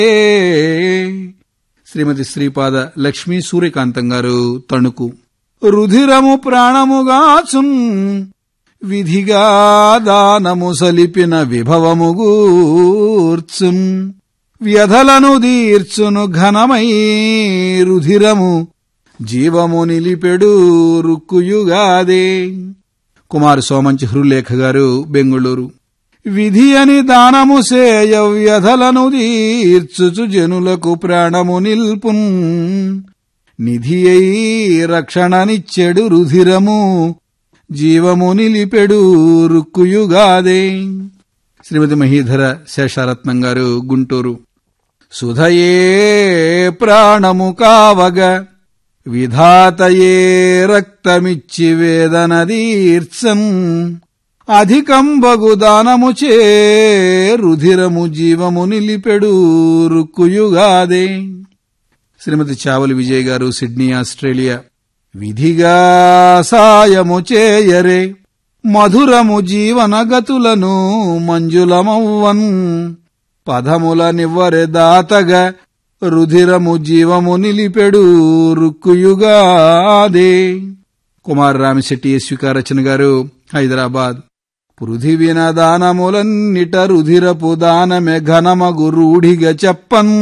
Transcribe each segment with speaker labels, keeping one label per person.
Speaker 1: శ్రీమతి శ్రీపాద లక్ష్మీ సూర్యకాంతం గారు తణుకు రుధిరము ప్రాణముగాచున్ విధిగా దానము సలిపిన విభవము గూర్చున్ వ్యధలను దీర్చును ఘనమై రుధిరము జీవము నిలిపెడు రుక్కుయుగాదే కుమార్ సోమంచి హృలేఖ గారు బెంగుళూరు విధి అని దానము సేయ వ్యధలను తీర్చుచు జనులకు ప్రాణము నిల్పున్ నిధి అయి రక్షణనిచ్చెడు రుధిరము జీవము నిలిపెడు రుక్కుయుగాదే శ్రీమతి మహీధర శేషారత్నం గారు గుంటూరు సుధయే ప్రాణము కావగ విధాతయే రక్తమిచ్చి వేదనదీర్చన్ అధికంబగు దానము చే రుధిరము జీవము నిలిపెడు రుక్కుయుగాదే శ్రీమతి చావలి విజయ్ గారు సిడ్నీ ఆస్ట్రేలియా విధిగా సాయము చేయరే మధురము జీవనగతులను మంజులమవ్వన్ పదముల నివ్వరె దాతగా రుధిరము జీవము నిలిపెడు రుక్కుయుగాదే కుమార్ రామిశెట్టి స్వీకారచన గారు హైదరాబాద్ పృథివిన దానములన్నిట రుధిరపు దానమె ఘనమగు రూఢిగా చెప్పన్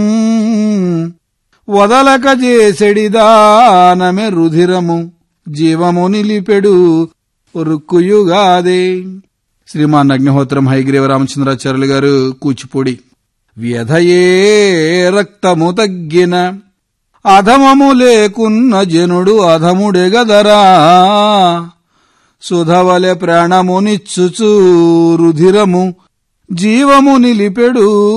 Speaker 1: వదలక చేసెడి దానమె రుధిరము జీవము నిలిపెడు రుక్కుయుగాదే శ్రీమాన్ అగ్నిహోత్రం హైగ్రీవ రామచంద్రాచార్యులు గారు కూచిపూడి వ్యధయే రక్తము తగ్గిన అధమము లేకున్న జనుడు అధముడెగదరా సుధవలె ప్రాణమునిచ్చుచు రుధిరము జీవము నిలిపెడు